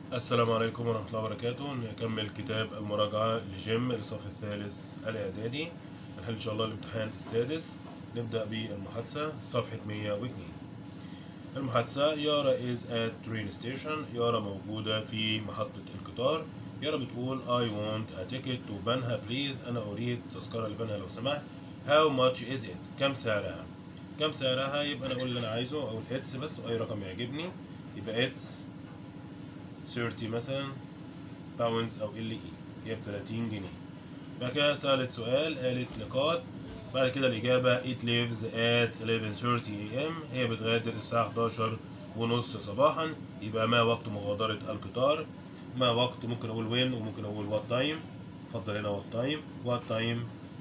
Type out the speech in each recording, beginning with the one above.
السلام عليكم ورحمة الله وبركاته نكمل كتاب المراجعة لجيم للصف الثالث الإعدادي نحل إن شاء الله الامتحان السادس نبدأ بالمحادثة صفحة 102 المحادثة يارا is at train station يارا موجودة في محطة القطار يارا بتقول I want a ticket to بنها please أنا أريد تذكرة لبنها لو سمحت How much is it كم سعرها كم سعرها يبقى أنا أقول اللي أنا عايزه أقول it's بس أي رقم يعجبني يبقى it's 30 مثلا باوندز او ال اي هي ب 30 جنيه بعد كده سألت سؤال قالت نقاط بعد كده الإجابة it lives at 11:30 am هي بتغادر الساعة 11 ونص صباحا يبقى ما وقت مغادرة القطار ما وقت ممكن أقول when وممكن أقول what time اتفضل هنا what time what time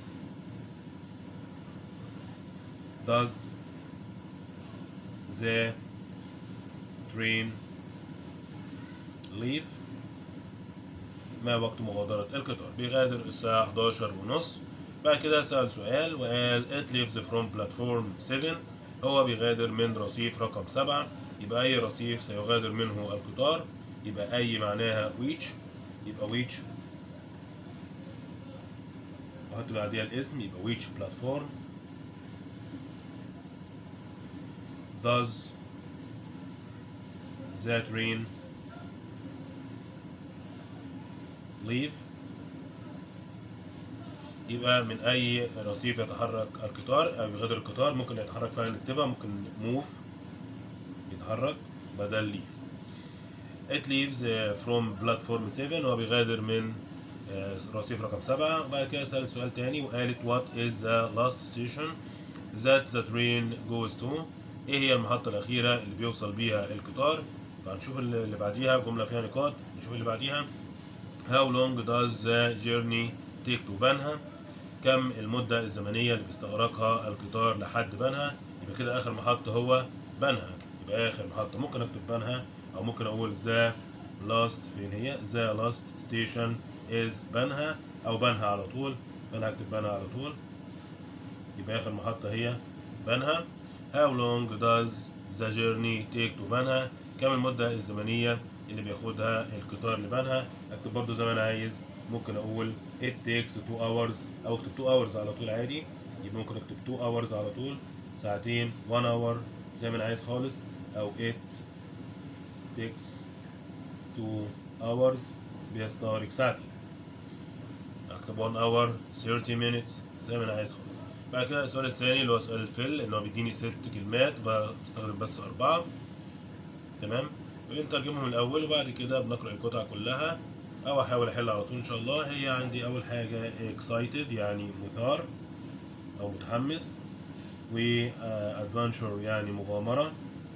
does the train leave ما وقت مغادرة القطار بيغادر الساعة 11 ونص بعد كده سأل سؤال وقال it leaves from platform 7 هو بيغادر من رصيف رقم 7 يبقى أي رصيف سيغادر منه القطار يبقى أي معناها which يبقى which وحط بعديها الاسم يبقى which platform does the train leave يبقى من اي رصيف يتحرك القطار او يغادر القطار ممكن يتحرك فعلا نكتبها ممكن move يتحرك بدل leave it leaves from platform 7 هو بيغادر من رصيف رقم 7 وبعد كده سألت سؤال تاني وقالت what is the last station that the train goes to ايه هي المحطة الأخيرة اللي بيوصل بيها القطار فهنشوف اللي بعديها جملة فيها نقاط نشوف اللي بعديها How long does the journey take to بنها؟ كم المدة الزمنية اللي بيستغرقها القطار لحد بنها؟ يبقى كده آخر محطة هو بنها، يبقى آخر محطة ممكن أكتب بنها أو ممكن أقول the last فين هي؟ the last station is بنها أو بنها على طول، فأنا هكتب بنها على طول. يبقى آخر محطة هي بنها. How long does the journey take to بنها؟ كم المدة الزمنية اللي بياخدها القطار لبنها اكتب برضو زي ما انا عايز ممكن اقول it takes 2 hours او اكتب 2 hours على طول عادي يبقى ممكن اكتب 2 hours على طول ساعتين 1 hour زي ما انا عايز خالص او it takes 2 hours بيستغرق ساعتين اكتب 1 hour 30 minutes زي ما انا عايز خالص بعد كده السؤال الثاني اللي هو سؤال الفل ان هو بيديني ست كلمات بستخدم بس اربعه تمام بنترجمهم الأول وبعد كده بنقرأ القطعة كلها أو أحاول أحل على طول إن شاء الله هي عندي أول حاجة excited يعني مثار أو متحمس و adventure يعني مغامرة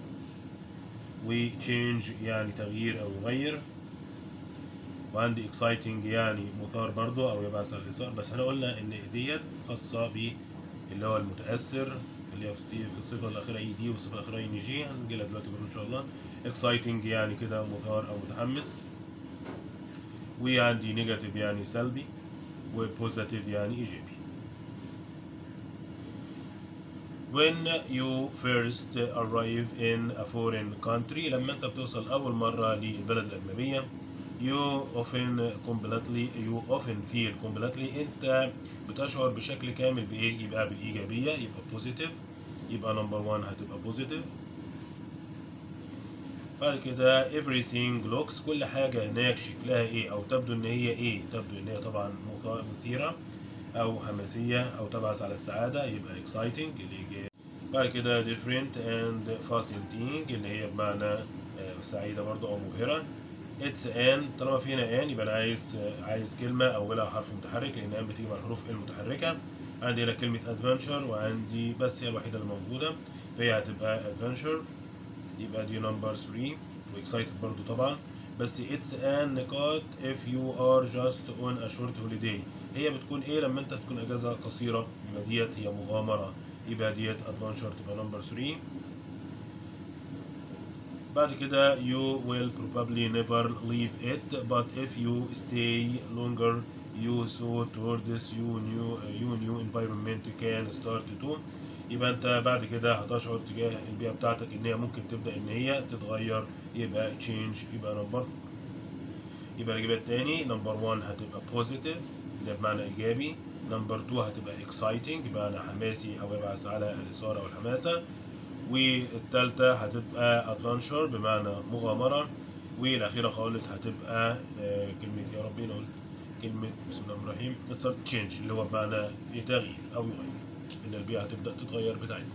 و change يعني تغيير أو يغير وعندي exciting يعني مثار برضو أو يبعث على الإثار بس احنا قلنا إن ديت خاصة ب اللي هو المتأثر اللي هي في الصفة الأخيرة اي دي والصفة الأخيرة ان جي هنجيلها دلوقتي برضه إن شاء الله exciting يعني كده مثار أو متحمس وعندي نيجاتيف يعني سلبي وبوزيتيف يعني إيجابي When you first arrive in a foreign country لما أنت بتوصل أول مرة للبلد الأجنبية you often completely you often feel completely أنت بتشعر بشكل كامل بإيه؟ يبقى بالإيجابية يبقى positive يبقى نمبر 1 هتبقى positive بعد كده everything looks كل حاجة هناك شكلها ايه او تبدو ان هي ايه تبدو ان هي طبعا مثيرة او حماسية او تبعث على السعادة يبقى exciting اللي بعد كده different and fascinating اللي هي بمعنى سعيدة برضو او مبهرة it's an طالما في هنا an يبقى انا عايز عايز كلمة اولها حرف متحرك لان an بتيجي مع الحروف المتحركة عندي هنا كلمة adventure وعندي بس هي الوحيدة الموجودة فهي هتبقى adventure يبقى دي نمبر 3 واكسايتد برضو طبعا بس اتس ان نقاط if you are just on a short holiday هي بتكون ايه لما انت تكون اجازه قصيره يبقى ديت هي مغامره يبقى ديت ادفنشر تبقى نمبر 3 بعد كده you will probably never leave it but if you stay longer you saw towards you new you new environment can start to يبقى انت بعد كده هتشعر تجاه البيئه بتاعتك ان هي ممكن تبدا ان هي تتغير يبقى change يبقى نمبر يبقى الإجابة التاني نمبر 1 هتبقى positive اللي بمعنى إيجابي نمبر 2 هتبقى exciting بمعنى حماسي أو يبعث على الإثارة والحماسة والتالتة هتبقى adventure بمعنى مغامرة والأخيرة خالص هتبقى آه، كلمة يا ربي أنا قلت كلمة بسم الله الرحمن الرحيم change اللي هو بمعنى تغيير أو يغير إن البيئة هتبدأ تتغير بتاعتنا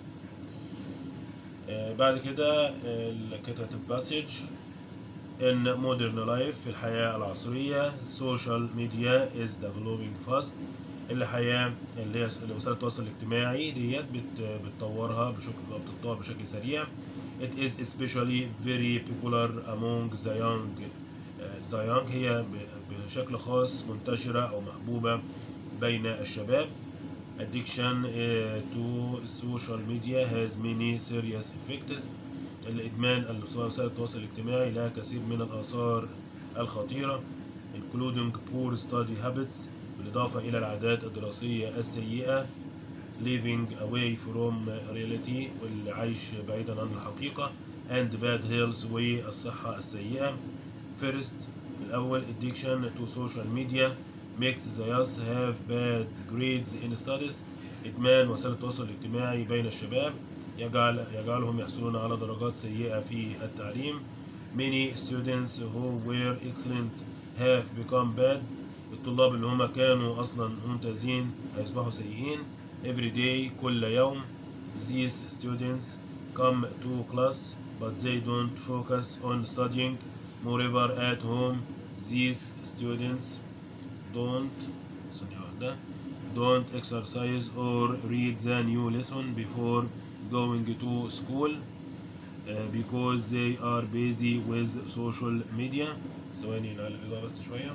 آه، بعد كده آه، كتبت باسج in modern life في الحياة العصرية social media is developing fast الحياة اللي هي اللي وسائل التواصل الاجتماعي ديت بت- بتطورها بشكل بتتطور بشكل سريع it is especially very popular among the young آه، the young هي ب- بشكل خاص منتشرة أو محبوبة بين الشباب addiction uh, to social media has many serious effects الإدمان على وسائل التواصل الاجتماعي لها كثير من الآثار الخطيرة including poor study habits بالإضافة إلى العادات الدراسية السيئة living away from reality والعيش بعيدا عن الحقيقة and bad health والصحة السيئة first الأول addiction to social media makes the youth have bad grades in studies إدمان وسائل التواصل الاجتماعي بين الشباب يجعل يجعلهم يحصلون على درجات سيئة في التعليم many students who were excellent have become bad الطلاب اللي هم كانوا أصلا ممتازين هيصبحوا سيئين every day كل يوم these students come to class but they don't focus on studying moreover at home these students don't ثانية واحدة don't exercise or read the new lesson before going to school uh, because they are busy with social media ثواني نعلق الإضاءة بس شوية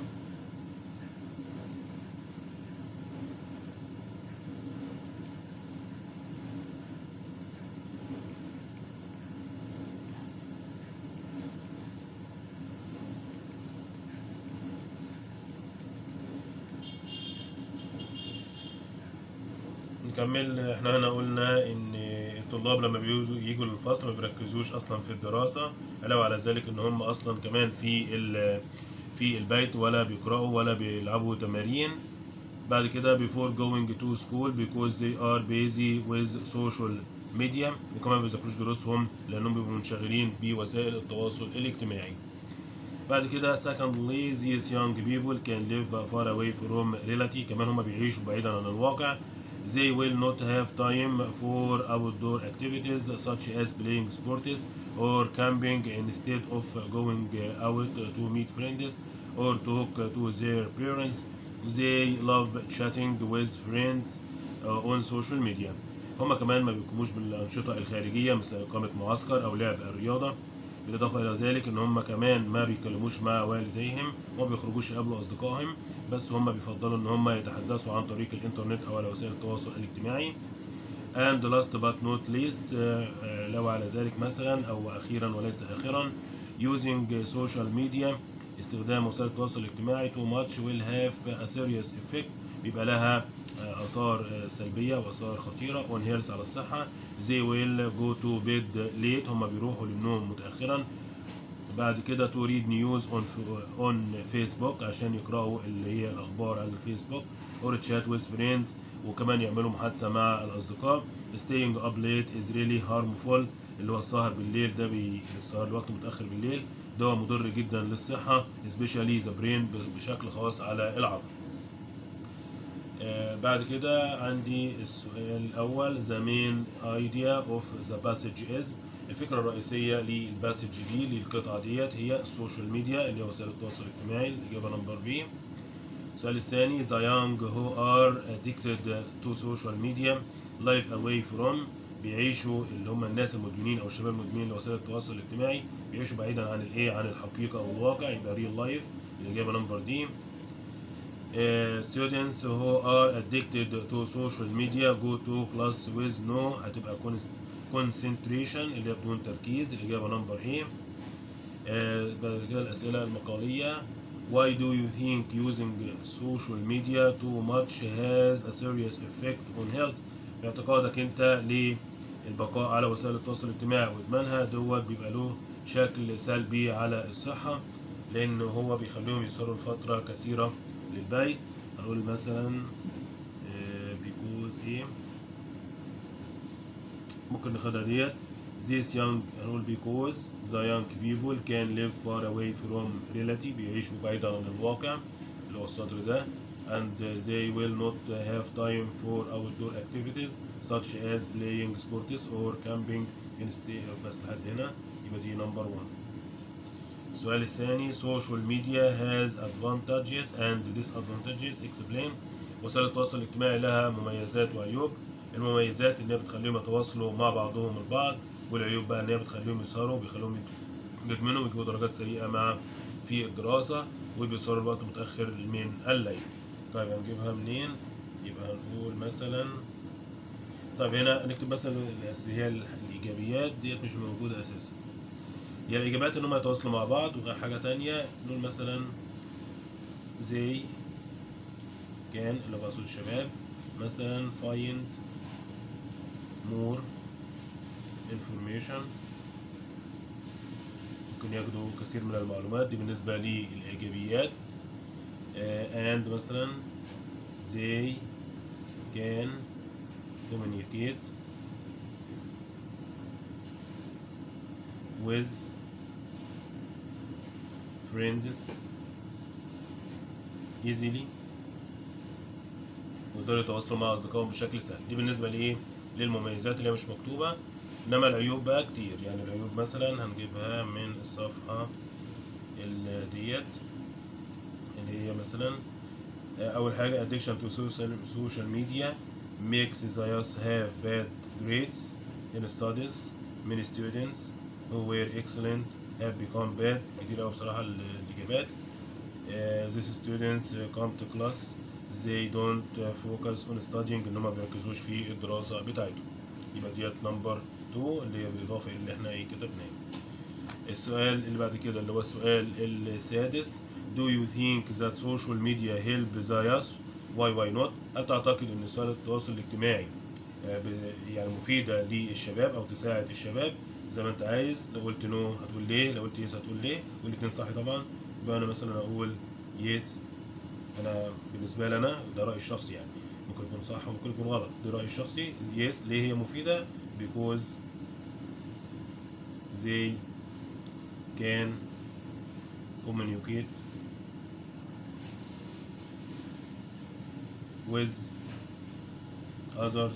نكمل احنا هنا قلنا ان الطلاب لما بيجوا يجوا للفصل ما بيركزوش اصلا في الدراسه علاوه على ذلك ان هم اصلا كمان في ال- في البيت ولا بيقراوا ولا بيلعبوا تمارين بعد كده before going to school because they are busy with social media وكمان ما بيذاكروش دروسهم لانهم بيبقوا منشغلين بوسائل التواصل الاجتماعي بعد كده secondly these young people can live far away from reality كمان هم بيعيشوا بعيدا عن الواقع they will not have time for outdoor activities such as playing sports or camping instead of going out to meet friends or talk to their parents they love chatting with friends uh, on social media هم كمان ما بيقوموش بالأنشطة الخارجية مثل إقامة معسكر أو لعب الرياضة بالإضافة إلى ذلك إن هم كمان ما بيتكلموش مع والديهم وما بيخرجوش يقابلوا أصدقائهم بس هم بيفضلوا إن هم يتحدثوا عن طريق الإنترنت أو على وسائل التواصل الاجتماعي and last but not least آه، آه، لو على ذلك مثلا أو أخيرا وليس آخرا using social media استخدام وسائل التواصل الاجتماعي too much will have a serious effect بيبقى لها آه، آثار آه، سلبية وآثار خطيرة on health على الصحة they will go to bed late هم بيروحوا للنوم متأخرا بعد كده to read news on on Facebook عشان يقرأوا اللي هي الأخبار على الفيسبوك or chat with friends وكمان يعملوا محادثة مع الأصدقاء staying up late is really harmful اللي هو السهر بالليل ده بي- السهر لوقت متأخر بالليل ده مضر جدا للصحة especially the brain ب- بشكل خاص على العقل آه، بعد كده عندي السؤال الأول the main idea of the passage is الفكرة الرئيسية للباسج دي للقطعة ديت هي السوشيال ميديا اللي هي وسائل التواصل الاجتماعي الإجابة نمبر بي السؤال الثاني the young who are addicted to social media life away from بيعيشوا اللي هم الناس المدمنين او الشباب المدمنين لوسائل التواصل الاجتماعي بيعيشوا بعيدا عن الايه عن الحقيقه او الواقع يبقى ريل لايف الاجابه نمبر دي Uh, students who are addicted to social media go to class with no هتبقى cons- concentration اللي هي بدون تركيز الإجابة نمبر A آه، بعد كده الأسئلة المقالية Why do you think using social media too much has a serious effect on health؟ في اعتقادك أنت للبقاء على وسائل التواصل الاجتماعي وإدمانها دوت بيبقى له شكل سلبي على الصحة لان هو بيخليهم يسهروا لفتره كثيره للبيت هنقول مثلا بيكوز ايه ممكن ناخدها ديت This young هنقول because the young people can live far away from reality بيعيشوا بعيدا عن الواقع اللي هو السطر ده and they will not have time for outdoor activities such as playing sports or camping instead بس لحد هنا يبقى دي number one السؤال الثاني social media has advantages and disadvantages explain وسائل التواصل الاجتماعي لها مميزات وعيوب المميزات ان هي بتخليهم يتواصلوا مع بعضهم البعض والعيوب بقى ان هي بتخليهم يسهروا بيخليهم يدمنوا ويجيبوا درجات سيئه مع في الدراسه وبيسهروا الوقت متاخر من الليل طيب هنجيبها منين يبقى هنقول مثلا طيب هنا نكتب مثلا اللي هي الايجابيات ديت مش موجوده اساسا هي الاجابات ان هم يتواصلوا مع بعض وغير حاجه تانية نقول مثلا زي كان اللي بقصد الشباب مثلا find more information ممكن ياخدوا كثير من المعلومات دي بالنسبة للإيجابيات uh, and مثلا they can communicate with friends easily ويقدروا يتواصلوا مع أصدقائهم بشكل سهل دي بالنسبة لإيه؟ للمميزات اللي هي مش مكتوبة إنما العيوب بقى كتير يعني العيوب مثلا هنجيبها من الصفحة ال- ديت اللي هي مثلا أول حاجة addiction to social, social media makes the youth have bad grades in studies many students who were excellent have become bad كتير أوي بصراحة ال- الإجابات uh, these students uh, come to class they don't uh, focus on studying ان هم ما بيركزوش في الدراسة بتاعتهم يبقى ديت نمبر 2 اللي هي بالإضافة اللي احنا ايه كتبناه السؤال اللي بعد كده اللي هو السؤال السادس Do you think that social media help the youth? Why why not? هل تعتقد ان وسائل التواصل الاجتماعي آه، ب- يعني مفيدة للشباب او تساعد الشباب زي ما انت عايز لو قلت نو هتقول ليه لو قلت يس هتقول ليه والاتنين صح طبعا يبقى انا مثلا اقول يس انا بالنسبه لي انا ده رايي الشخصي يعني ممكن يكون صح وممكن يكون غلط ده رايي الشخصي يس ليه هي مفيده because they can communicate with others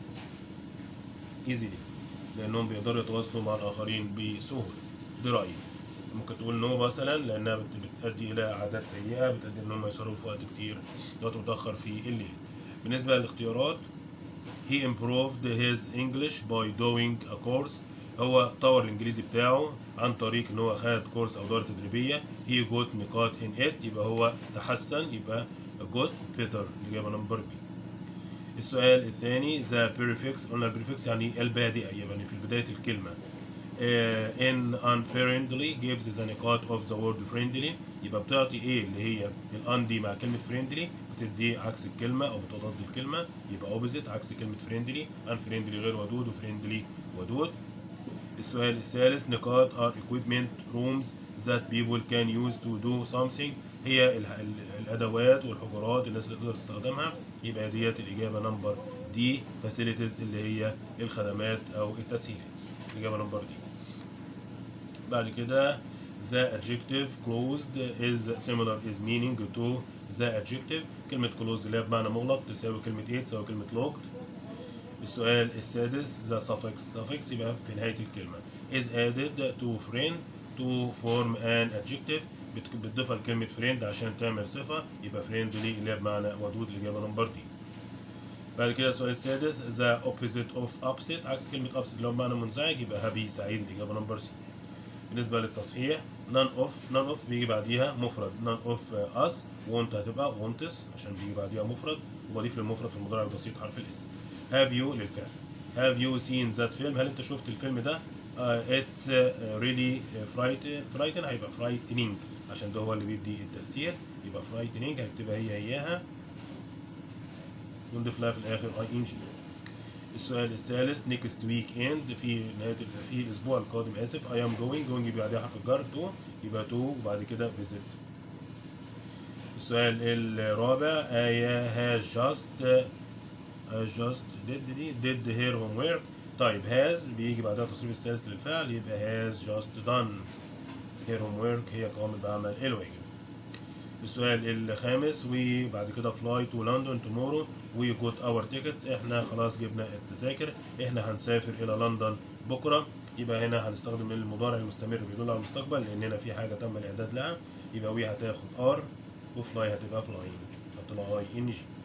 easily لانهم بيقدروا يتواصلوا مع الاخرين بسهوله دي رايي ممكن تقول نو مثلا لانها بت- بتؤدي الى عادات سيئه بتؤدي ان هم يسهروا في وقت كتير وقت متاخر في الليل بالنسبه للاختيارات he improved his English by doing a course هو طور الانجليزي بتاعه عن طريق ان هو خد كورس او دوره تدريبيه he got نقاط in it يبقى هو تحسن يبقى got better الاجابه نمبر بي السؤال الثاني the prefix قلنا البريفكس يعني البادئه يعني في بدايه الكلمه uh, in unfriendly gives the نقاط of the word friendly يبقى بتعطي ايه اللي هي الان دي مع كلمه friendly بتدي عكس الكلمه او بتضاد الكلمه يبقى opposite عكس كلمه friendly unfriendly غير ودود وفريندلي ودود السؤال الثالث نقاط are equipment rooms that people can use to do something هي ال- ال- الادوات والحجرات الناس اللي تقدر تستخدمها يبقى ديت الاجابه نمبر دي facilities اللي هي الخدمات او التسهيلات الاجابه نمبر دي بعد كده the adjective closed is similar is meaning to the adjective كلمة closed اللي هي بمعنى مغلق تساوي كلمة ايه تساوي كلمة locked السؤال السادس the suffix suffix يبقى في نهاية الكلمة is added to friend to form an adjective بت- بتضيفها لكلمة friend عشان تعمل صفة يبقى friendly اللي هي بمعنى ودود الإجابة نمبر دي بعد كده السؤال السادس the opposite of upset عكس كلمة upset اللي هو بمعنى منزعج يبقى happy سعيد الإجابة نمبر سي بالنسبة للتصحيح none of none of بيجي بعديها مفرد none of uh, us want هتبقى wants عشان بيجي بعديها مفرد وبضيف للمفرد في المضارع البسيط حرف الاس have you للفعل have you seen that film هل انت شفت الفيلم ده uh, it's uh, really uh, frighten frighten هيبقى frightening عشان ده هو اللي بيدي التأثير يبقى frightening هنكتبها هي هياها ونضيف لها في الآخر اي ان جي السؤال الثالث next week end في نهاية في الأسبوع القادم آسف I am going going يبقى بعدها حرف الجر to يبقى to وبعد كده visit السؤال الرابع آية has just has just did دي did her homework طيب has بيجي بعدها التصريف الثالث للفعل يبقى has just done her homework هي قامت بعمل الواجب السؤال الخامس وبعد كده fly to London tomorrow we got our tickets احنا خلاص جبنا التذاكر احنا هنسافر الى لندن بكره يبقى هنا هنستخدم المضارع المستمر بيدل على المستقبل لان هنا في حاجه تم الاعداد لها يبقى وي هتاخد ار وفلاي هتبقى فلاين هتطلع اي ان جي